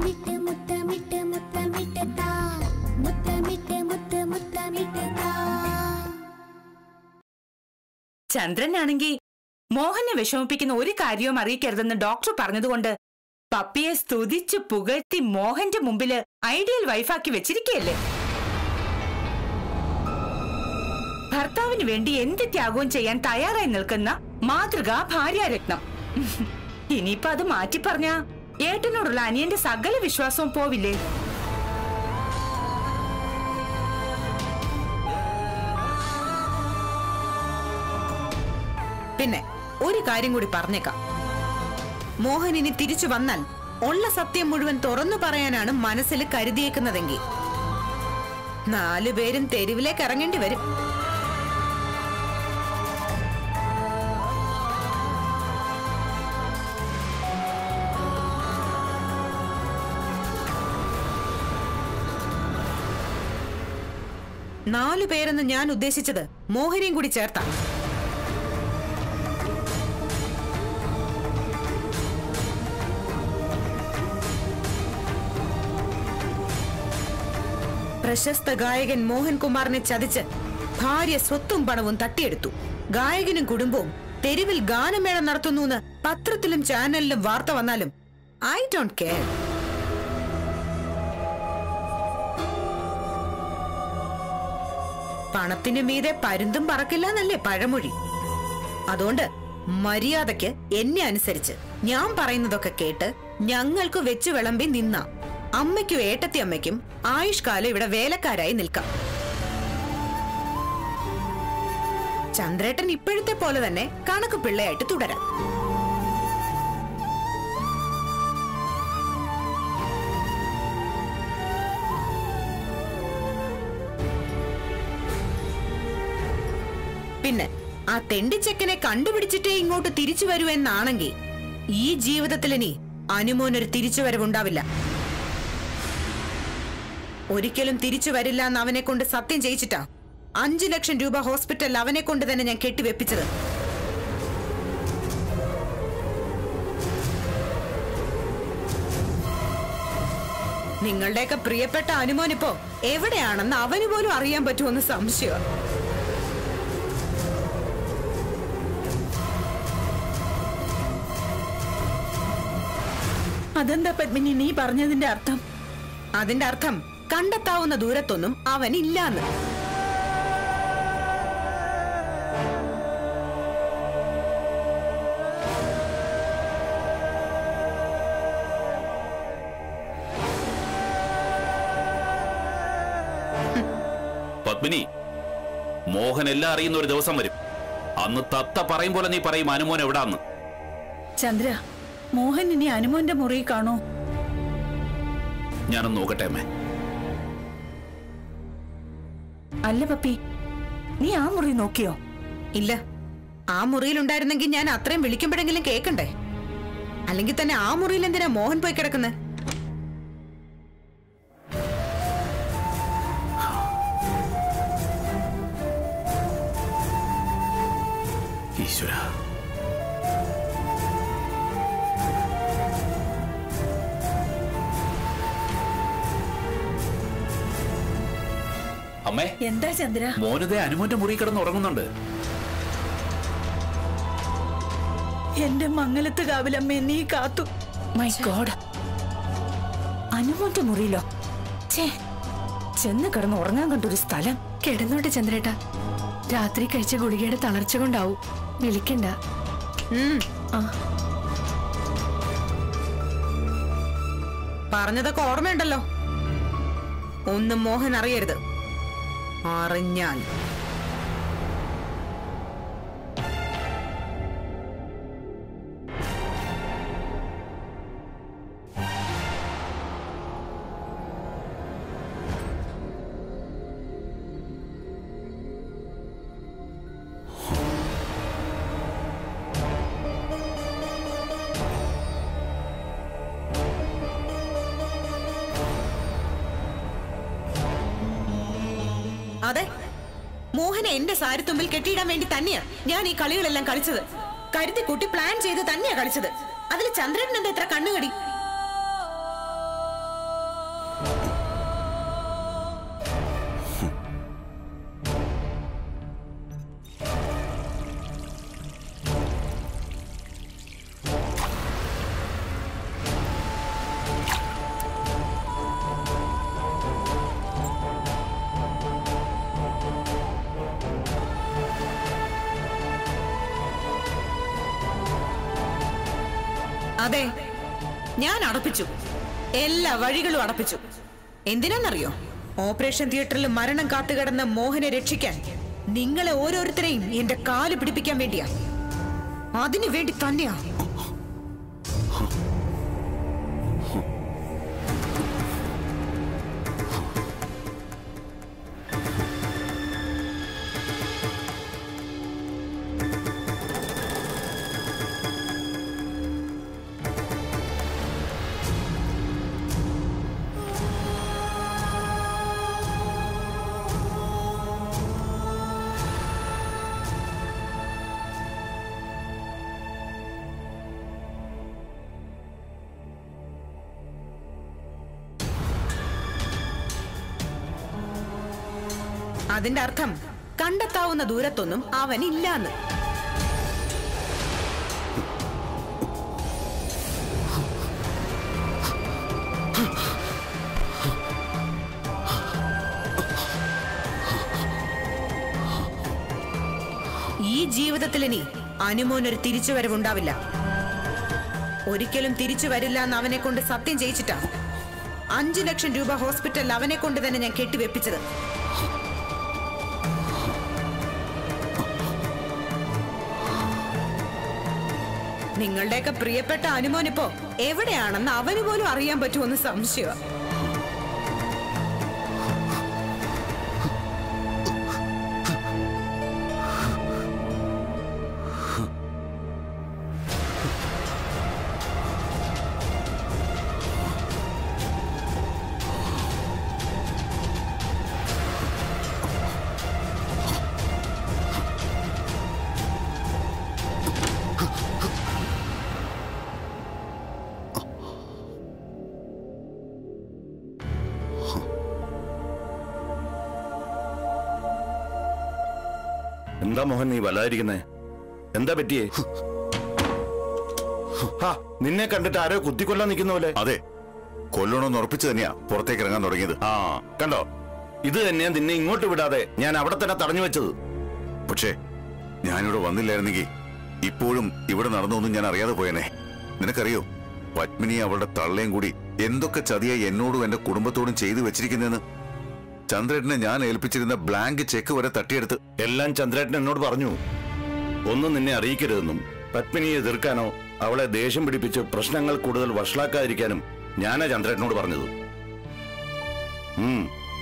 മുത്തമിട്ട് മുത്തമിട്ട് മുത്തമിട്ട് താ മുത്തമിട്ട് മുത്ത് മുത്തമിട്ട് താ ചന്ദ്രനാണെങ്കി മോഹനെ വിഷമിപ്പിക്കുന്ന ഒരു കാര്യവും അറിയിക്കരുതെന്ന് ഡോക്ടർ പറഞ്ഞതുകൊണ്ട് പപ്പിയെ സ്തുതിച്ച് പുകഴ്ത്തി മോഹന്റെ മുമ്പില് ഐഡിയൽ വൈഫാക്കി വെച്ചിരിക്കുകയല്ലേ ഭർത്താവിന് വേണ്ടി എന്ത് ത്യാഗവും ചെയ്യാൻ തയ്യാറായി നിൽക്കുന്ന മാതൃകാ ഭാര്യാരത്നം ഇനിയിപ്പൊ അത് മാറ്റി പറഞ്ഞ ഏട്ടനോടുള്ള അനിയന്റെ സകല വിശ്വാസവും പോവില്ലേ പിന്നെ ഒരു കാര്യം കൂടി പറഞ്ഞേക്കാം മോഹൻ ഇനി തിരിച്ചു വന്നാൽ ഉള്ള സത്യം മുഴുവൻ തുറന്നു പറയാനാണ് മനസ്സിൽ കരുതിയേക്കുന്നതെങ്കിൽ നാലു പേരും തെരുവിലേക്ക് ഇറങ്ങേണ്ടി വരും നാലു പേരെന്ന് ഞാൻ ഉദ്ദേശിച്ചത് മോഹനെയും കൂടി ചേർത്താണ് പ്രശസ്ത ഗായകൻ മോഹൻകുമാറിനെ ചതിച്ച് ഭാര്യ സ്വത്തും പണവും തട്ടിയെടുത്തു ഗായകനും കുടുംബവും തെരുവിൽ ഗാനമേള നടത്തുന്നു പത്രത്തിലും ചാനലിലും വാർത്ത വന്നാലും ഐ ഡോണ്ട് കെയർ പണത്തിനു മീതെ പരുന്തും പറക്കില്ല എന്നല്ലേ പഴമൊഴി അതുകൊണ്ട് മര്യാദയ്ക്ക് എന്നെ അനുസരിച്ച് ഞാൻ പറയുന്നതൊക്കെ കേട്ട് ഞങ്ങൾക്ക് വെച്ച് വിളമ്പി നിന്ന അമ്മയ്ക്കും ഏട്ടത്തി അമ്മയ്ക്കും ആയുഷ്കാലം ഇവിടെ വേലക്കാരായി നിൽക്കാം ചന്ദ്രേട്ടൻ ഇപ്പോഴത്തെ പോലെ തന്നെ കണക്ക് പിള്ളയായിട്ട് തുടരാം പിന്നെ ആ തെണ്ടിച്ചെക്കനെ കണ്ടുപിടിച്ചിട്ടേ ഇങ്ങോട്ട് തിരിച്ചു വരൂ എന്നാണെങ്കിൽ ഈ ജീവിതത്തിൽ ഇനി അനുമോനൊരു തിരിച്ചുവരവുണ്ടാവില്ല ഒരിക്കലും തിരിച്ചു വരില്ല എന്ന് അവനെ കൊണ്ട് സത്യം ചെയ്യിച്ചിട്ടാ അഞ്ചു ലക്ഷം രൂപ ഹോസ്പിറ്റലിൽ അവനെ കൊണ്ട് തന്നെ ഞാൻ കെട്ടിവെപ്പിച്ചത് നിങ്ങളുടെയൊക്കെ പ്രിയപ്പെട്ട അനുമോനിപ്പോ എവിടെയാണെന്ന് അവന് പോലും അറിയാൻ പറ്റുമെന്ന് സംശയമാണ് അതെന്താ പത്മിനി നീ പറഞ്ഞതിന്റെ അർത്ഥം അതിന്റെ അർത്ഥം കണ്ടെത്താവുന്ന ദൂരത്തൊന്നും അവൻ ഇല്ലാന്ന് പത്മിനി മോഹൻ എല്ലാം അറിയുന്ന ഒരു ദിവസം വരും അന്ന് തത്ത പറയും പോലെ നീ പറയും അനുമോൻ എവിടാന്ന് ചന്ദ്ര മോഹൻ ഇനി അനുമോന്റെ മുറി കാണോ ഞാനൊന്ന് നോക്കട്ടെ അമ്മേ അല്ല പപ്പി നീ ആ മുറി നോക്കിയോ ഇല്ല ആ മുറിയിലുണ്ടായിരുന്നെങ്കിൽ ഞാൻ അത്രയും വിളിക്കുമ്പോഴെങ്കിലും കേക്കണ്ടേ അല്ലെങ്കിൽ തന്നെ ആ മുറിയിൽ എന്തിനാ മോഹൻ പോയി കിടക്കുന്നത് ഈശ്വര അമ്മേ എന്താ ചന്ദ്ര മോനതേ അനുമോന്റെ മുറി കിടന്ന് ഉറങ്ങുന്നുണ്ട് എന്റെ മംഗലത്ത് കാവിലമ്മേ നീ കാത്തു മൈ ഗോഡ് അനുമോന്റെ മുറിയിലോ ഛേ ചെന്ന് കിടന്ന് ഉറങ്ങാൻ കണ്ടൊരു സ്ഥലം കിടന്നോട്ടെ ചന്ദ്രേട്ട രാത്രി കഴിച്ച ഗുളികയുടെ തളർച്ച കൊണ്ടാവും വിളിക്കണ്ട ഉം. ആ. പറഞ്ഞതൊക്കെ ഓർമ്മയുണ്ടല്ലോ ഒന്നും മോഹൻ അറിയരുത് അറിഞ്ഞാൽ അതെ മോഹനെ എന്റെ സാരിത്തുമ്പിൽ കെട്ടിയിടാൻ വേണ്ടി തന്നെയാ ഞാൻ ഈ കളികളെല്ലാം കളിച്ചത് കരുതി കുട്ടി പ്ലാൻ ചെയ്ത് തന്നെയാ കളിച്ചത് അതിൽ ചന്ദ്രൻ എന്താ എത്ര കണ്ണുകടി അതെ ഞാൻ അടപ്പിച്ചു എല്ലാ വഴികളും അടപ്പിച്ചു എന്തിനാന്നറിയോ ഓപ്പറേഷൻ തിയേറ്ററിൽ മരണം കാത്തുകിടന്ന മോഹനെ രക്ഷിക്കാൻ നിങ്ങളെ ഓരോരുത്തരെയും എന്റെ കാല് പിടിപ്പിക്കാൻ വേണ്ടിയാ അതിനു വേണ്ടി തന്നെയാ അതിന്റെ അർത്ഥം കണ്ടെത്താവുന്ന ദൂരത്തൊന്നും അവനില്ലാന്ന് ഈ ജീവിതത്തിൽ ഇനി അനുമോനൊരു തിരിച്ചുവരവുണ്ടാവില്ല ഒരിക്കലും തിരിച്ചു വരില്ല എന്ന് അവനെ കൊണ്ട് സത്യം ചെയ്യിച്ചിട്ടാ അഞ്ചു ലക്ഷം രൂപ ഹോസ്പിറ്റലിൽ അവനെ കൊണ്ട് തന്നെ ഞാൻ കെട്ടിവെപ്പിച്ചത് നിങ്ങളുടെയൊക്കെ പ്രിയപ്പെട്ട അനുമോനിപ്പോ എവിടെയാണെന്ന് അവന് പോലും അറിയാൻ പറ്റുമെന്ന് സംശയമാണ് എന്താ മോഹൻ നീ വല്ലാതിരിക്കുന്നേ എന്താ പറ്റിയേ ഹാ, നിന്നെ കണ്ടിട്ട് ആരോ കുത്തിക്കൊല്ലാൻ നിൽക്കുന്ന പോലെ അതെ കൊല്ലണമെന്ന് ഉറപ്പിച്ചു തന്നെയാ പുറത്തേക്ക് ഇറങ്ങാൻ തുടങ്ങിയത് ആ കണ്ടോ ഇത് തന്നെയാ നിന്നെ ഇങ്ങോട്ട് വിടാതെ ഞാൻ അവിടെ തന്നെ തടഞ്ഞു വെച്ചത് പക്ഷേ ഞാനിവിടെ വന്നില്ലായിരുന്നെങ്കിൽ ഇപ്പോഴും ഇവിടെ നടന്നൊന്നും ഞാൻ അറിയാതെ പോയനെ നിനക്കറിയോ പത്മിനി അവളുടെ തള്ളയും കൂടി എന്തൊക്കെ ചതിയായി എന്നോടും എന്റെ കുടുംബത്തോടും ചെയ്തു വെച്ചിരിക്കുന്നതെന്ന് ചന്ദ്രേട്ടനെ ഞാൻ ഏൽപ്പിച്ചിരുന്ന ബ്ലാങ്ക് ചെക്ക് വരെ തട്ടിയെടുത്ത് എല്ലാം ചന്ദ്രേട്ടൻ എന്നോട് പറഞ്ഞു ഒന്നും നിന്നെ അറിയിക്കരുതെന്നും പത്മിനിയെ എതിർക്കാനോ അവളെ ദേഷ്യം പിടിപ്പിച്ച് പ്രശ്നങ്ങൾ കൂടുതൽ വഷളാക്കാതിരിക്കാനും ഞാനാ ചന്ദ്രേട്ടനോട് പറഞ്ഞത് ഉം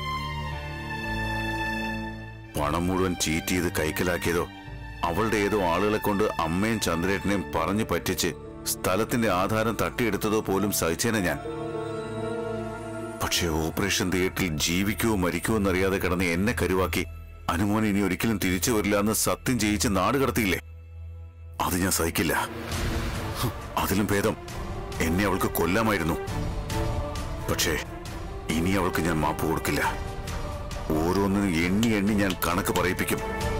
പണം മുഴുവൻ ചീറ്റ് ചെയ്ത് കൈക്കലാക്കിയതോ അവളുടെ ഏതോ ആളുകളെ കൊണ്ട് അമ്മയും ചന്ദ്രേട്ടനെയും പറഞ്ഞു പറ്റിച്ച് സ്ഥലത്തിന്റെ ആധാരം തട്ടിയെടുത്തതോ പോലും സഹിച്ചേനെ ഞാൻ പക്ഷെ ഓപ്പറേഷൻ തിയേറ്ററിൽ ജീവിക്കുവോ മരിക്കുവോ എന്നറിയാതെ കിടന്ന് എന്നെ കരുവാക്കി അനുമോൻ ഇനി ഒരിക്കലും തിരിച്ചു വരില്ല എന്ന് സത്യം ചെയ്യിച്ച് നാട് കടത്തിയില്ലേ അത് ഞാൻ സഹിക്കില്ല ഹ്, അതിലും ഭേദം എന്നെ അവൾക്ക് കൊല്ലാമായിരുന്നു പക്ഷേ ഇനി അവൾക്ക് ഞാൻ മാപ്പ് കൊടുക്കില്ല ഓരോന്നിനും എണ്ണി എണ്ണി ഞാൻ കണക്ക് പറയിപ്പിക്കും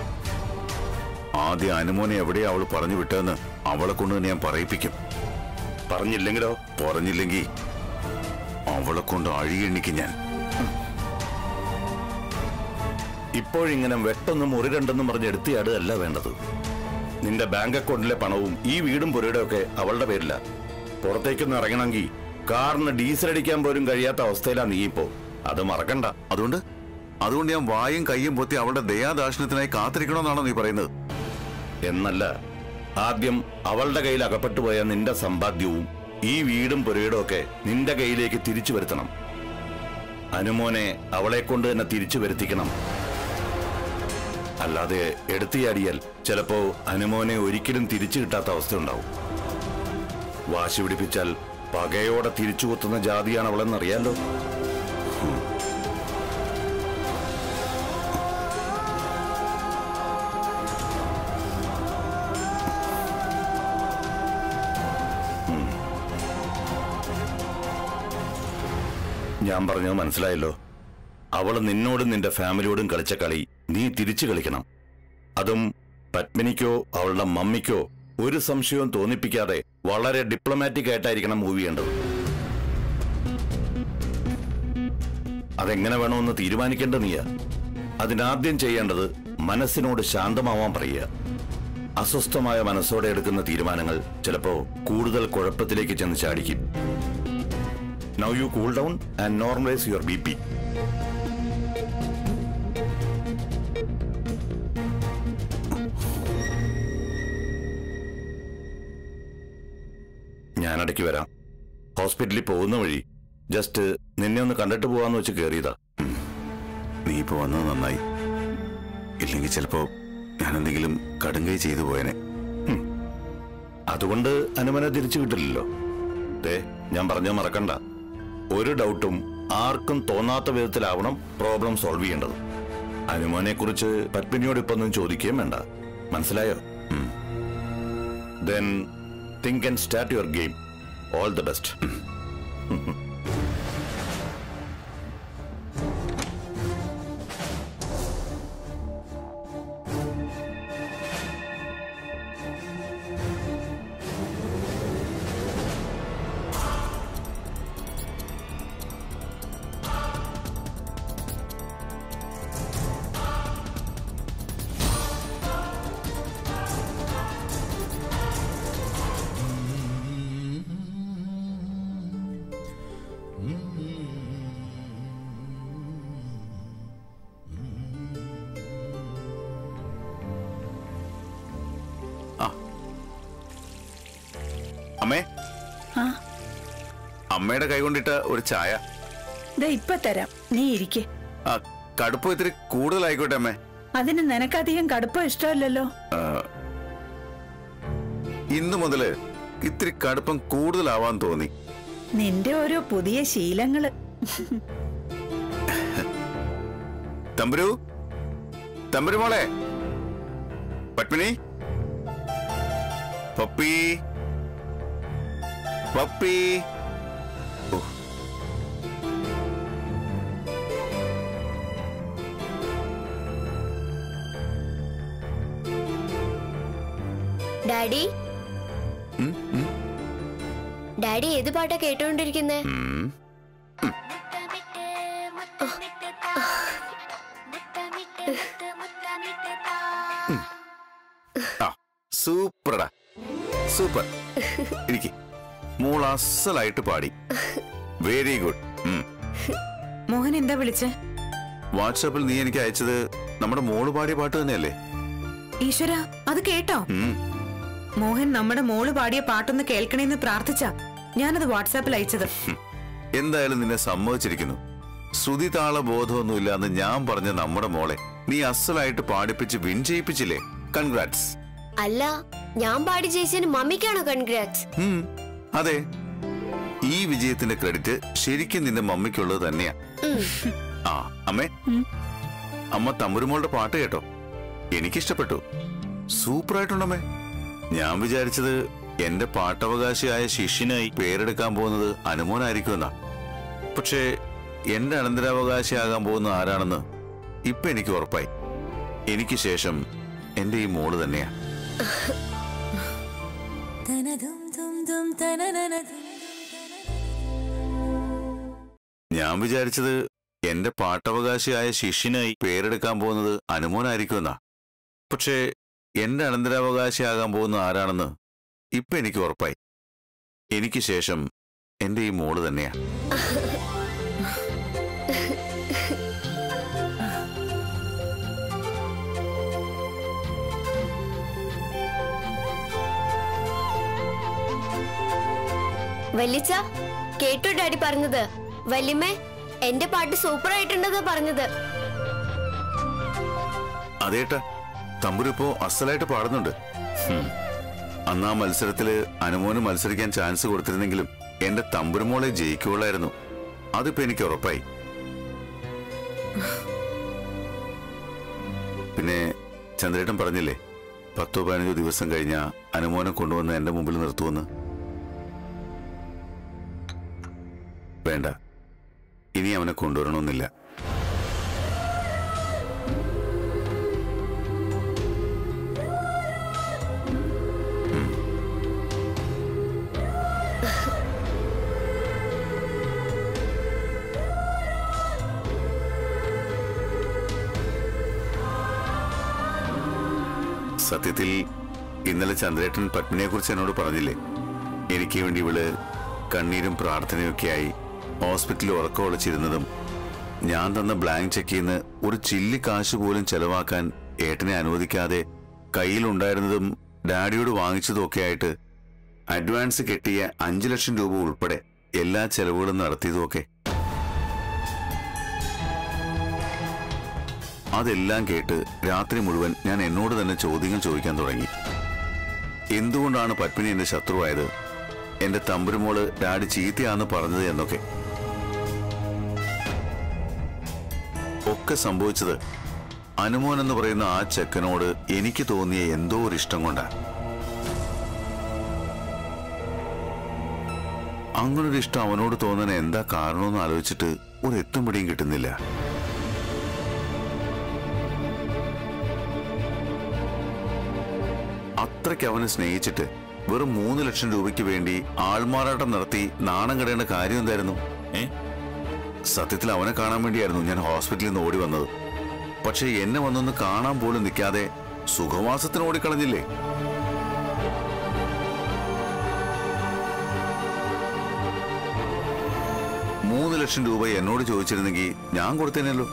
ആദ്യ അനുമോനെ എവിടെയാ അവൾ പറഞ്ഞു വിട്ടതെന്ന് അവളെ കൊണ്ട് തന്നെ ഞാൻ പറയിപ്പിക്കും പറഞ്ഞില്ലെങ്കിലോ പറഞ്ഞില്ലെങ്കിൽ അവളെ കൊണ്ട് അഴിയെണ്ണിക്കും ഞാൻ ഇപ്പോഴിങ്ങനെ വെട്ടൊന്നും മുറി രണ്ടെന്നും പറഞ്ഞ് എടുത്തിയാടുകയല്ല വേണ്ടത് നിന്റെ ബാങ്ക് അക്കൗണ്ടിലെ പണവും ഈ വീടും പുരയുടെ ഒക്കെ അവളുടെ പേരില പുറത്തേക്കൊന്നും ഇറങ്ങണമെങ്കിൽ കാറിന് ഡീസൽ അടിക്കാൻ പോലും കഴിയാത്ത അവസ്ഥയിലാ നീ ഇപ്പോ അത് മറക്കണ്ട അതുകൊണ്ട് അതുകൊണ്ട് ഞാൻ വായും കയ്യും പൊത്തി അവളുടെ ദയാദാക്ഷിണ്യത്തിനായി കാത്തിരിക്കണമെന്നാണോ നീ പറയുന്നത് എന്നല്ല ആദ്യം അവളുടെ കയ്യിൽ അകപ്പെട്ടു പോയ നിന്റെ സമ്പാദ്യവും ഈ വീടും പുരയിടും ഒക്കെ നിന്റെ കയ്യിലേക്ക് തിരിച്ചു വരുത്തണം അനുമോനെ അവളെ കൊണ്ട് തന്നെ തിരിച്ചു വരുത്തിക്കണം അല്ലാതെ എടുത്തിയാടിയാൽ ചിലപ്പോ അനുമോനെ ഒരിക്കലും തിരിച്ചു കിട്ടാത്ത അവസ്ഥ ഉണ്ടാവും വാശി പിടിപ്പിച്ചാൽ പകയോടെ തിരിച്ചു കുത്തുന്ന ജാതിയാണ് അവളെന്നറിയാലോ ഞാൻ പറഞ്ഞത് മനസ്സിലായല്ലോ അവള് നിന്നോടും നിന്റെ ഫാമിലിയോടും കളിച്ച കളി നീ തിരിച്ചു കളിക്കണം അതും പത്മിനിക്കോ അവളുടെ മമ്മിക്കോ ഒരു സംശയവും തോന്നിപ്പിക്കാതെ വളരെ ഡിപ്ലോമാറ്റിക് ആയിട്ടായിരിക്കണം മൂവ് ചെയ്യേണ്ടത് അതെങ്ങനെ വേണമെന്ന് തീരുമാനിക്കേണ്ട നീയാ അതിനാദ്യം ചെയ്യേണ്ടത് മനസ്സിനോട് ശാന്തമാവാൻ പറയുക അസ്വസ്ഥമായ മനസ്സോടെ എടുക്കുന്ന തീരുമാനങ്ങൾ ചിലപ്പോ കൂടുതൽ കുഴപ്പത്തിലേക്ക് ചെന്ന് ചാടിക്കും now you cool down and normalize your B P ഞാനിടയ്ക്ക് വരാം ഹോസ്പിറ്റലിൽ പോകുന്ന വഴി ജസ്റ്റ് നിന്നെ ഒന്ന് കണ്ടിട്ട് പോവാന്ന് വെച്ച് കയറിയതാ നീ ഇപ്പൊ വന്നത് നന്നായി ഇല്ലെങ്കിൽ ചിലപ്പോ ഞാൻ എന്തെങ്കിലും കടുങ്കൈ ചെയ്തു പോയനെ അതുകൊണ്ട് അനുമന തിരിച്ചു കിട്ടില്ലല്ലോ ദേ ഞാൻ പറഞ്ഞത് മറക്കണ്ട ഒരു ഡൗട്ടും ആർക്കും തോന്നാത്ത വിധത്തിലാവണം പ്രോബ്ലം സോൾവ് ചെയ്യേണ്ടത് അനുമോനെ കുറിച്ച് പത്മിനിയോട് ഇപ്പൊന്നും ചോദിക്കുകയും വേണ്ട മനസ്സിലായോ then think and start your game all the best അമ്മേ ആ അമ്മയുടെ കൈ കൊണ്ടിട്ട ഒരു ചായ ദേ ഇപ്പൊ തരാം നീ ഇരിക്കെ ആ കടുപ്പം ഇത്തിരി കൂടുതലായിക്കോട്ടെ അമ്മേ അതിന് നിനക്കധികം കടുപ്പം ഇഷ്ടമല്ലല്ലോ ഇന്നു മുതല് ഇത്തിരി കടുപ്പം കൂടുതലാവാൻ തോന്നി നിന്റെ ഓരോ പുതിയ ശീലങ്ങള് തമ്പുരു തമ്പുരു മോളെ പത്മിനി പപ്പി പപ്പി ഓ, ഡാഡി ഉം, ഉം, ഡാഡി ഏത് പാട്ടാ കേട്ടോണ്ടിരിക്കുന്നേ ഉം. ആ സൂപ്പറടാ സൂപ്പർ ഇരിക്കി മോൾ അസലായിട്ട് പാടി വെരി ഗുഡ് മോഹൻ എന്താ വിളിച്ചേ വാട്സാപ്പിൽ നീ എനിക്ക് അയച്ചത് നമ്മുടെ മോള് പാടിയ പാട്ട് തന്നെയല്ലേ ഈശ്വര അത് കേട്ടോ ഉം. മോഹൻ നമ്മുടെ മോള് പാടിയ പാട്ടൊന്ന് കേൾക്കണേന്ന് പ്രാർത്ഥിച്ച ഞാനത് വാട്സാപ്പിൽ അയച്ചത് എന്തായാലും നിന്നെ സമ്മതിച്ചിരിക്കുന്നു ശ്രുതി താള ബോധമൊന്നുമില്ല എന്ന് ഞാൻ പറഞ്ഞ നമ്മുടെ മോളെ നീ അസലായിട്ട് പാടിപ്പിച്ച് വിൻ ചെയ്യിപ്പിച്ചില്ലേ കൺഗ്രാറ്റ്സ് അല്ല ഞാൻ പാടി ജയിച്ചതിന് മമ്മിക്കാണോ കൺഗ്രാറ്റ്സ് ഉം, അതെ ഈ വിജയത്തിന്റെ ക്രെഡിറ്റ് ശരിക്കും നിന്റെ മമ്മിക്കുള്ളത് തന്നെയാ ആ അമ്മേ അമ്മ തമ്പുരുമോളുടെ പാട്ട് കേട്ടോ എനിക്കിഷ്ടപ്പെട്ടു സൂപ്പറായിട്ടുണ്ടമ്മേ ഞാൻ വിചാരിച്ചത് എന്റെ പാട്ടവകാശിയായ ശിഷ്യനായി പേരെടുക്കാൻ പോകുന്നത് അനുമോനായിരിക്കുമെന്നാ പക്ഷേ എന്റെ അനന്തരാവകാശിയാകാൻ പോകുന്ന ആരാണെന്ന് ഇപ്പൊ എനിക്ക് ഉറപ്പായി എനിക്ക് ശേഷം എന്റെ ഈ മോള് തന്നെയാ ഞാൻ വിചാരിച്ചത് എന്റെ പാട്ടവകാശിയായ ശിഷ്യനായി പേരെടുക്കാൻ പോകുന്നത് അനുമോനായിരിക്കുമെന്നാ പക്ഷേ എന്റെ അനന്തരാവകാശിയാകാൻ പോകുന്ന ആരാണെന്ന് ഇപ്പൊ എനിക്ക് ഉറപ്പായി എനിക്ക് ശേഷം എന്റെ ഈ മോള് തന്നെയാ വല്ലിച്ച കേട്ടോ ഡാഡി പറഞ്ഞത് വല്യമ്മേ എന്റെ പാട്ട് സൂപ്പർ ആയിട്ടുണ്ടെന്നാ പറഞ്ഞത് അതേട്ടാ തമ്പുരിപ്പോ അസലായിട്ട് പാടുന്നുണ്ട് ഹും. അന്ന് ആ മത്സരത്തില് അനുമോന് മത്സരിക്കാൻ ചാൻസ് കൊടുത്തിരുന്നെങ്കിലും എന്റെ തമ്പുരുമോളെ ജയിക്കുള്ളായിരുന്നു അതിപ്പോ എനിക്ക് ഉറപ്പായി പിന്നെ ചന്ദ്രേട്ടൻ പറഞ്ഞില്ലേ പത്തോ പതിനഞ്ചോ ദിവസം കഴിഞ്ഞ അനുമോനെ കൊണ്ടുവന്ന് എന്റെ മുമ്പിൽ നിർത്തുമെന്ന് വേണ്ട ഇനി അവനെ കൊണ്ടുവരണമെന്നില്ല സത്യത്തിൽ ഇന്നലെ ചന്ദ്രേട്ടൻ പത്മിനിയെ കുറിച്ച് എന്നോട് പറഞ്ഞില്ലേ എനിക്ക് വേണ്ടി ഇവള് കണ്ണീരും പ്രാർത്ഥനയൊക്കെയായി ഹോസ്പിറ്റലിൽ ഉറക്കം ഒളിച്ചിരുന്നതും ഞാൻ തന്ന ബ്ലാങ്ക് ചെക്കിൽ നിന്ന് ഒരു ചില്ലി കാശ് പോലും ചെലവാക്കാൻ ഏട്ടനെ അനുവദിക്കാതെ കയ്യിലുണ്ടായിരുന്നതും ഡാഡിയോട് വാങ്ങിച്ചതും ഒക്കെ ആയിട്ട് അഡ്വാൻസ് കെട്ടിയ അഞ്ചു ലക്ഷം രൂപ ഉൾപ്പെടെ എല്ലാ ചെലവുകളും നടത്തിയതുമൊക്കെ അതെല്ലാം കേട്ട് രാത്രി മുഴുവൻ ഞാൻ എന്നോട് തന്നെ ചോദ്യങ്ങൾ ചോദിക്കാൻ തുടങ്ങി എന്തുകൊണ്ടാണ് പത്മിനി എന്റെ ശത്രുവായത് എന്റെ തമ്പുരുമോള് ഡാഡി ചീത്തയാന്ന് പറഞ്ഞത് എന്നൊക്കെ ഒക്കെ സംഭവിച്ചത് അനുമോൻ എന്ന് പറയുന്ന ആ ചെക്കനോട് എനിക്ക് തോന്നിയ എന്തോ ഒരു ഇഷ്ടം കൊണ്ടാ അങ്ങനൊരു ഇഷ്ടം അവനോട് തോന്നാൻ എന്താ കാരണമെന്ന് ആലോചിച്ചിട്ട് ഒരു എത്തും പിടിയും കിട്ടുന്നില്ല അത്രയ്ക്ക് അവനെ സ്നേഹിച്ചിട്ട് വെറും മൂന്ന് ലക്ഷം രൂപയ്ക്ക് വേണ്ടി ആൾമാറാട്ടം നടത്തി നാണം കടയേണ്ട കാര്യം എന്തായിരുന്നു ഏ സത്യത്തിൽ അവനെ കാണാൻ വേണ്ടിയായിരുന്നു ഞാൻ ഹോസ്പിറ്റലിൽ നിന്ന് ഓടി വന്നത് പക്ഷെ എന്നെ വന്നൊന്ന് കാണാൻ പോലും നിൽക്കാതെ സുഖവാസത്തിന് ഓടിക്കളഞ്ഞില്ലേ മൂന്ന് ലക്ഷം രൂപ എന്നോട് ചോദിച്ചിരുന്നെങ്കിൽ ഞാൻ കൊടുത്തേനല്ലോ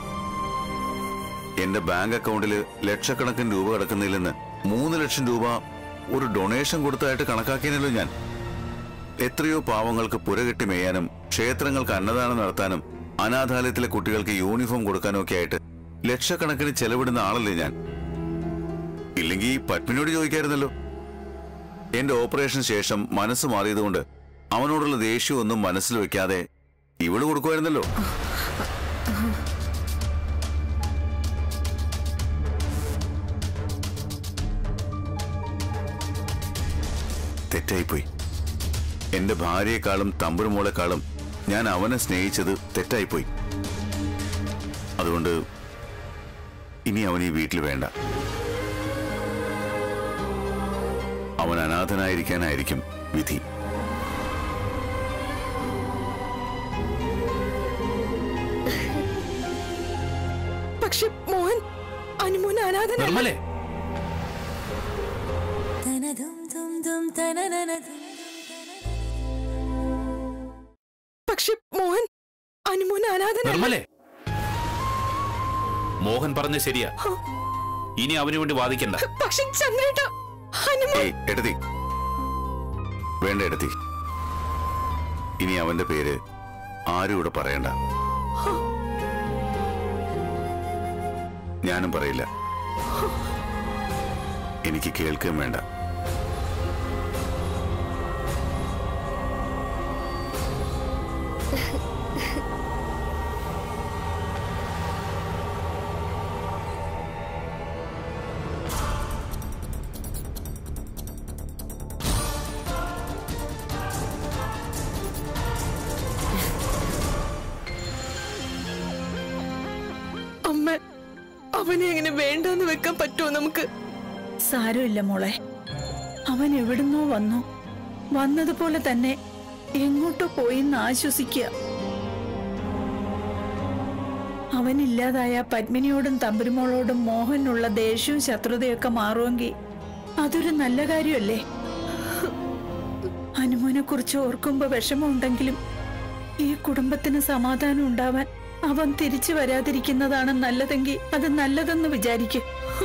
എന്റെ ബാങ്ക് അക്കൗണ്ടില് ലക്ഷക്കണക്കിന് രൂപ കിടക്കുന്നില്ലെന്ന് മൂന്ന് ലക്ഷം രൂപ ഒരു ഡൊണേഷൻ കൊടുത്തതായിട്ട് കണക്കാക്കിയനല്ലോ ഞാൻ എത്രയോ പാവങ്ങൾക്ക് പുരകെട്ടി മേയാനും ക്ഷേത്രങ്ങൾക്ക് അന്നദാനം നടത്താനും അനാഥാലയത്തിലെ കുട്ടികൾക്ക് യൂണിഫോം കൊടുക്കാനും ഒക്കെ ആയിട്ട് ലക്ഷക്കണക്കിന് ചെലവിടുന്ന ആളല്ലേ ഞാൻ ഇല്ലെങ്കിൽ പത്മിനോട് ചോദിക്കായിരുന്നല്ലോ എന്റെ ഓപ്പറേഷൻ ശേഷം മനസ്സ് മാറിയതുകൊണ്ട് അവനോടുള്ള ദേഷ്യമൊന്നും മനസ്സിൽ വെക്കാതെ ഇവള് കൊടുക്കുമായിരുന്നല്ലോ തെറ്റായിപ്പോയി എന്റെ ഭാര്യയെക്കാളും തമ്പുരുമോളെക്കാളും ഞാൻ അവനെ സ്നേഹിച്ചത് തെറ്റായിപ്പോയി അതുകൊണ്ട് ഇനി അവൻ ഈ വീട്ടിൽ വേണ്ട അവൻ അനാഥനായിരിക്കാനായിരിക്കും വിധി പക്ഷെ മോഹൻ അനുമോൻ അനാഥന നിർമ്മലേ പക്ഷെ മോഹൻ അനുമോൻ അനാഥന നിർമ്മലേ മോഹൻ പറഞ്ഞ ശരിയാ ഇനി അവന് വേണ്ടി വാദിക്കണ്ട പക്ഷെ ചന്ദ്രേട്ട അനുമോൻ ഏയ് എടുത്തി വേണ്ട എടുത്തി ഇനി അവന്റെ പേര് ആരും ഇവിടെ പറയണ്ട ഞാനും പറയില്ല എനിക്ക് കേൾക്കുകയും വേണ്ട അമ്മ അവനെ എങ്ങനെ വേണ്ടെന്ന് വെക്കാൻ പറ്റുമോ നമുക്ക് സാരമില്ല മോളെ അവൻ എവിടുന്നോ വന്നു വന്നതുപോലെ തന്നെ എങ്ങോട്ടോ പോയി എന്ന് ആശ്വസിക്കുക അവനില്ലാതായ പത്മിനിയോടും തമ്പുരുമോളോടും മോഹനുള്ള ദേഷ്യവും ശത്രുതയൊക്കെ മാറുമെങ്കിൽ അതൊരു നല്ല കാര്യമല്ലേ അനുമോനെ കുറിച്ച് ഓർക്കുമ്പോ വിഷമമുണ്ടെങ്കിലും ഈ കുടുംബത്തിന് സമാധാനം ഉണ്ടാവാൻ അവൻ തിരിച്ചു വരാതിരിക്കുന്നതാണ് നല്ലതെങ്കിൽ അത് നല്ലതെന്ന് വിചാരിക്കും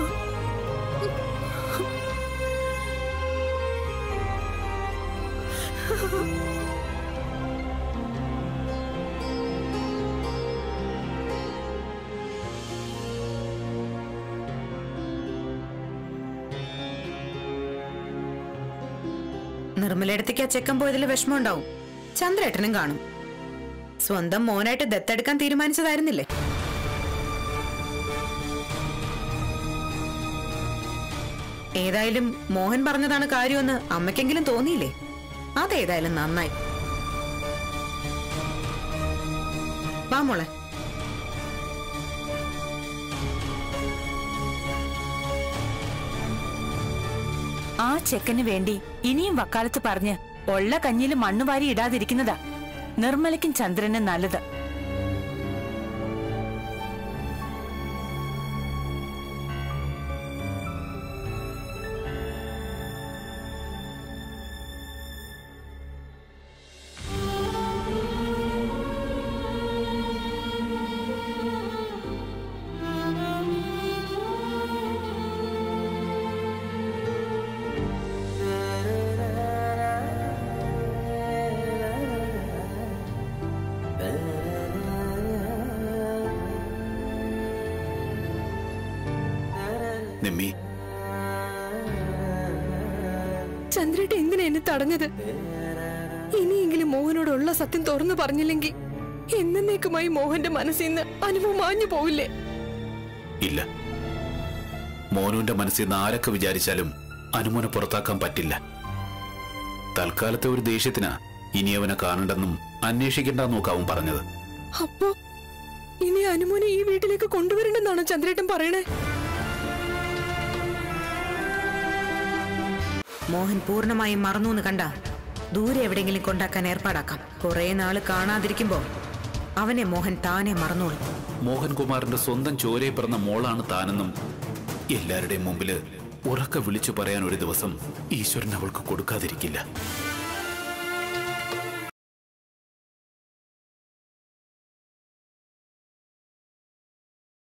നിർമ്മലയിടത്തേക്ക് ആ ചെക്കൻ പോയതിൽ വിഷമം ഉണ്ടാവും ചന്ദ്രേട്ടനും കാണും സ്വന്തം മോനായിട്ട് ദത്തെടുക്കാൻ തീരുമാനിച്ചതായിരുന്നില്ലേ ഏതായാലും മോഹൻ പറഞ്ഞതാണ് കാര്യമെന്ന് അമ്മയ്ക്കെങ്കിലും തോന്നിയില്ലേ അതേതായാലും നന്നായി വാ മോളെ ആ ചെക്കന് വേണ്ടി ഇനിയും വക്കാലത്ത് പറഞ്ഞ് ഉള്ള കഞ്ഞിയിൽ മണ്ണുവാരി ഇടാതിരിക്കുന്നതാ നിർമ്മലയ്ക്കും ചന്ദ്രനും നല്ലത് നിമ്മി ചന്ദ്രേട്ട എന്തിനാ എന്നെ തടഞ്ഞത് ഇനിയെങ്കിലും മോഹനോടുള്ള സത്യം തുറന്നു പറഞ്ഞില്ലെങ്കിൽ എന്നേക്കുമായി മോഹന്റെ മനസ്സിൽ നിന്ന് അനുഭവം മാഞ്ഞു പോവില്ലേ ഇല്ല മോനുവിന്റെ മനസ്സിൽ നിന്ന് ആരൊക്കെ വിചാരിച്ചാലും അനുമോനെ പുറത്താക്കാൻ പറ്റില്ല തൽക്കാലത്തെ ഒരു ദേഷ്യത്തിനാ ഇനി അവനെ കാണണ്ടെന്നും അന്വേഷിക്കണ്ടെന്നും ഒക്കെ അവൻ പറഞ്ഞത് അപ്പോ ഇനി അനുമോനെ ഈ വീട്ടിലേക്ക് കൊണ്ടുവരണ്ടെന്നാണോ ചന്ദ്രേട്ടൻ പറയണേ മോഹൻ പൂർണ്ണമായും മറന്നു എന്ന് കണ്ട ദൂരെ എവിടെയെങ്കിലും കൊണ്ടാക്കാൻ ഏർപ്പാടാക്കാം കുറെ നാള് കാണാതിരിക്കുമ്പോ അവനെ മോഹൻ താനെ മറന്നോളും മോഹൻകുമാറിന്റെ സ്വന്തം ചോരയെ പിറന്ന മോളാണ് താനെന്നും എല്ലാവരുടെയും മുമ്പില് ഉറക്കെ വിളിച്ചു പറയാൻ ഒരു ദിവസം ഈശ്വരൻ അവൾക്ക് കൊടുക്കാതിരിക്കില്ല